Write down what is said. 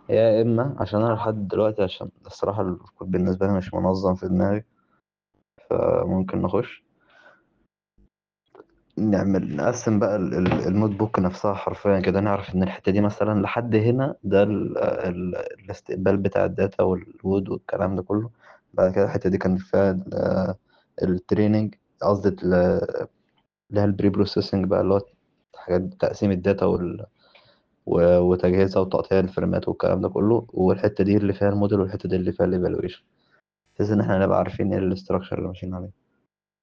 يا اما عشان انا لحد دلوقتي عشان الصراحه الكود بالنسبه لي مش منظم في دماغي فممكن نخش نعمل نقسم بقى ال- ال- النوت بوك نفسها حرفيا كده نعرف ان الحته دي مثلا لحد هنا ده ال ال الاستقبال بتاع الداتا والوود والكلام ده كله بعد كده الحته دي كان فيها ال- التريننج قصدي ال- اللي هي البري بروسيسنج بقى اللي هو حاجات تقسيم الداتا وال و- وتجهيزها وتقطيع الفريمات والكلام ده كله والحته دي اللي فيها الموديل والحته دي اللي فيها الايفالويشن بحيث ان احنا نبقى عارفين ايه الاستراكشر اللي ماشيين عليه